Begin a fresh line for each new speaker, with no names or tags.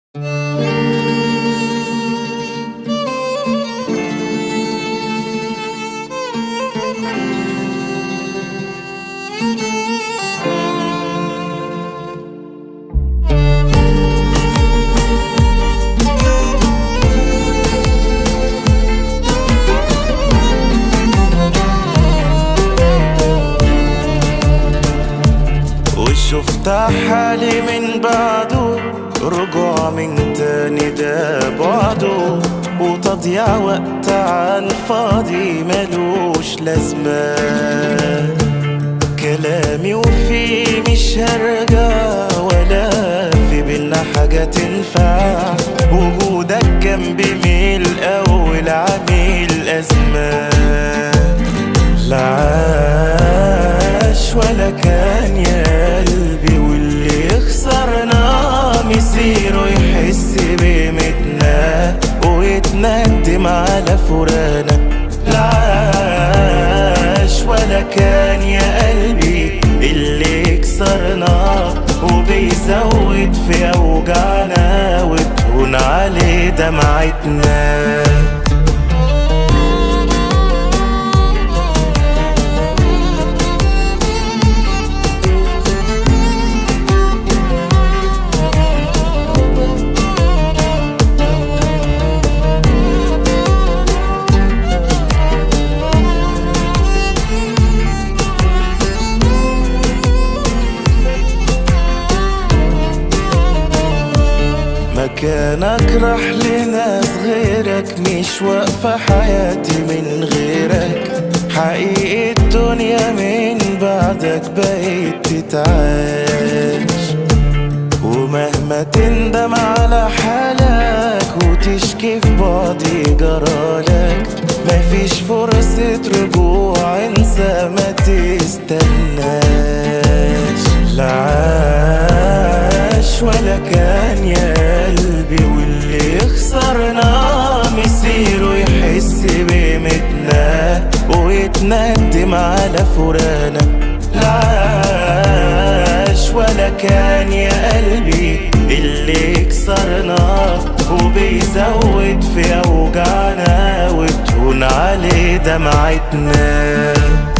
وشفت حالي من بعده رجوع من تاني ده بعده وتضييع وقت عالفاضي ملوش لازمة كلامي وفيه مش هرجع ولا في بينا حاجة تنفع وجودك جنبي من الأول عامل أزمة لا عاش ولا كان يا قلبي واللي يخسرنا مصيره يحس بقيمتنا ويتندم على فرانا لا عاش ولا كان يا قلبي اللي يكسرنا وبيزود في أوجعنا وتهون عليه دمعتنا مكانك راح لناس غيرك مش واقفة حياتي من غيرك حقيقي الدنيا من بعدك بقيت تتعاش ومهما تندم على حالك وتشكي في بعضي جرالك مفيش فرصة رجوع انسى ما تستناش لا عاش ولا كان يا قلبي واللي يخسرنا مصيره يحس بقيمتنا ويتندم على فرانا لا عاش ولا كان يا قلبي اللي يكسرنا وبيزود في أوجعنا وتهون عليه دمعتنا